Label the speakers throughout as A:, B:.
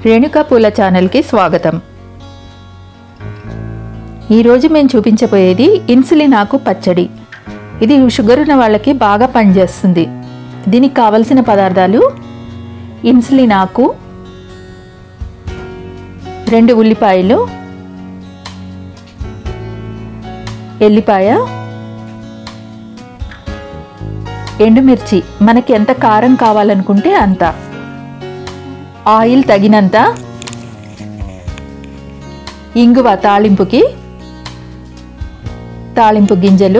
A: రేణుకా పూల ఛానల్కి స్వాగతం ఈరోజు మేము చూపించబోయేది ఇన్సులిన్ ఆకు పచ్చడి ఇది షుగర్ ఉన్న వాళ్ళకి బాగా పనిచేస్తుంది దీనికి కావలసిన పదార్థాలు ఇన్సులిన్ ఆకు రెండు ఉల్లిపాయలు ఎల్లిపాయ ఎండుమిర్చి మనకి ఎంత కారం కావాలనుకుంటే అంత ఆయిల్ తగినంత ఇంగువ తాళింపుకి తాళింపు గింజలు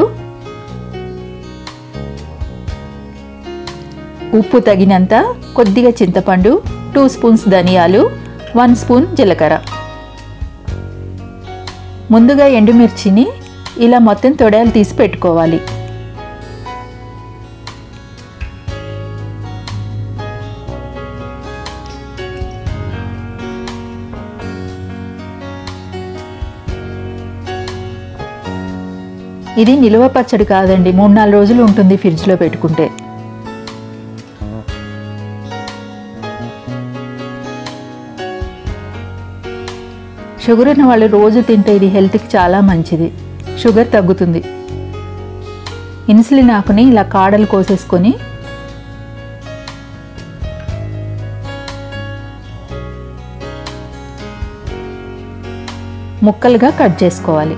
A: ఉప్పు తగినంత కొద్దిగా చింతపండు టూ స్పూన్స్ ధనియాలు వన్ స్పూన్ జీలకర్ర ముందుగా ఎండుమిర్చిని ఇలా మొత్తం తొడయాలు తీసి పెట్టుకోవాలి ఇది నిలువ పచ్చడి కాదండి మూడు నాలుగు రోజులు ఉంటుంది ఫ్రిడ్జ్లో పెట్టుకుంటే షుగర్ ఉన్న వాళ్ళు రోజు తింటే ఇది హెల్త్కి చాలా మంచిది షుగర్ తగ్గుతుంది ఇన్సులిన్ ఆకుని ఇలా కాడలు కోసేసుకొని ముక్కలుగా కట్ చేసుకోవాలి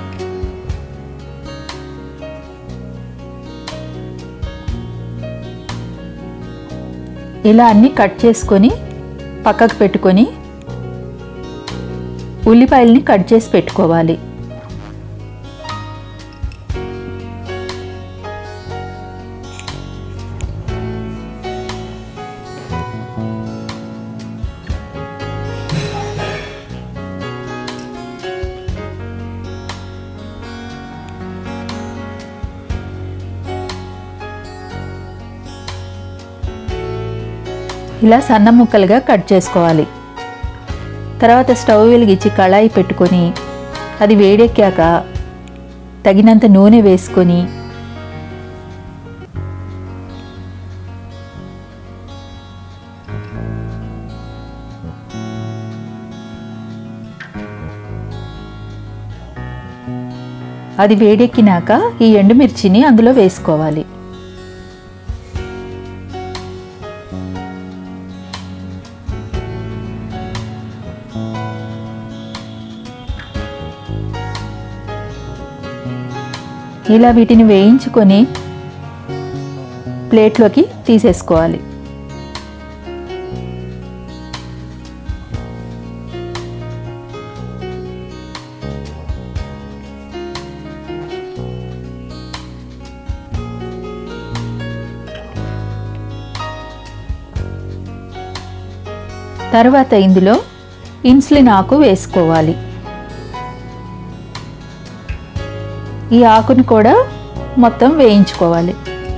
A: ఇలా అన్నీ కట్ చేసుకొని పక్కకు పెట్టుకొని ఉల్లిపాయల్ని కట్ చేసి పెట్టుకోవాలి ఇలా సన్న ముక్కలుగా కట్ చేసుకోవాలి తర్వాత స్టవ్ వెలిగించి కళాయి పెట్టుకొని అది వేడెక్కాక తగినంత నూనె వేసుకొని అది వేడెక్కినాక ఈ ఎండుమిర్చిని అందులో వేసుకోవాలి ఇలా వీటిని వేయించుకొని ప్లేట్లోకి తీసేసుకోవాలి తర్వాత ఇందులో ఇన్సులిన్ ఆకు వేసుకోవాలి ఈ ఆకుని కూడా మొత్తం వేయించుకోవాలి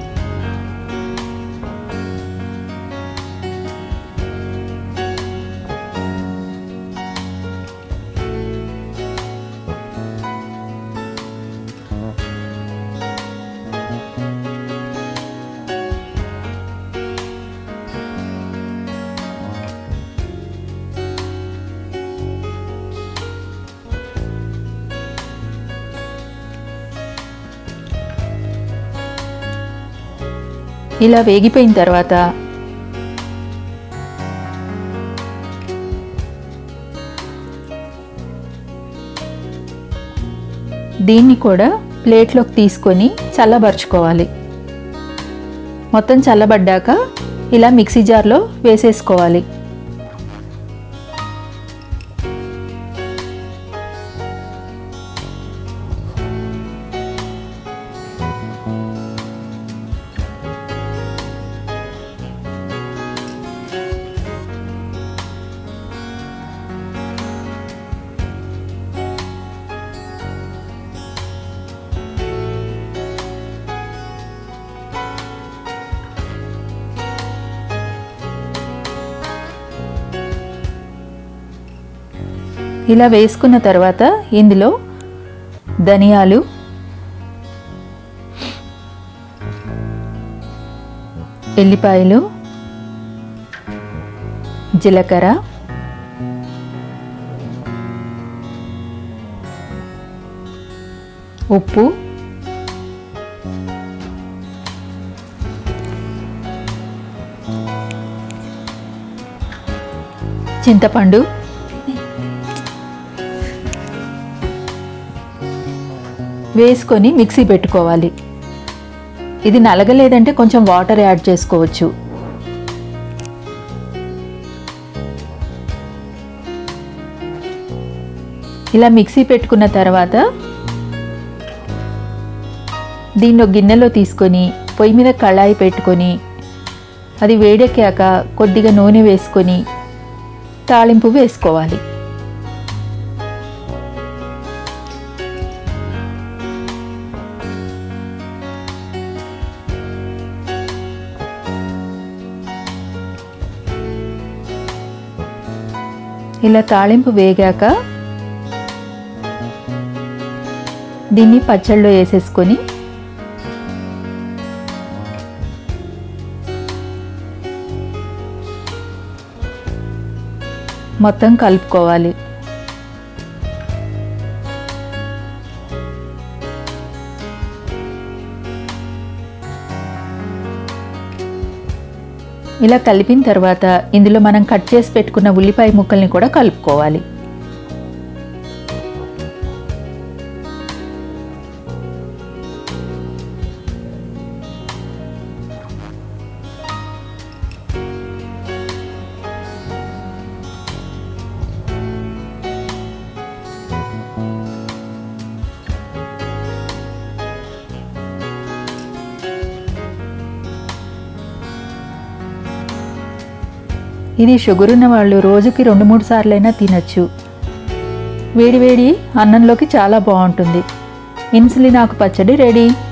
A: ఇలా వేగిపోయిన తర్వాత దీన్ని కూడా ప్లేట్లోకి తీసుకొని చల్లబరుచుకోవాలి మొత్తం చల్లబడ్డాక ఇలా మిక్సీ జార్లో వేసేసుకోవాలి ఇలా వేసుకున్న తర్వాత ఇందులో ధనియాలు ఎల్లిపాయలు జీలకర్ర ఉప్పు చింతపండు వేసుకొని మిక్సీ పెట్టుకోవాలి ఇది నలగలేదంటే కొంచెం వాటర్ యాడ్ చేసుకోవచ్చు ఇలా మిక్సీ పెట్టుకున్న తర్వాత దీన్ని ఒక గిన్నెలో తీసుకొని పొయ్యి మీద కళాయి పెట్టుకొని అది వేడెక్కాక కొద్దిగా నూనె వేసుకొని తాళింపు వేసుకోవాలి ఇలా తాళింపు వేగాక దీన్ని పచ్చళ్ళలో వేసేసుకొని మొత్తం కలుపుకోవాలి ఇలా కలిపిన తర్వాత ఇందులో మనం కట్ చేసి పెట్టుకున్న ఉల్లిపాయ ముక్కల్ని కూడా కలుపుకోవాలి ఇది షుగర్ ఉన్న వాళ్ళు రోజుకి రెండు మూడు సార్లైనా తినచ్చు వేడి వేడి అన్నంలోకి చాలా బాగుంటుంది ఇన్సులిన్ ఆకు పచ్చడి రెడీ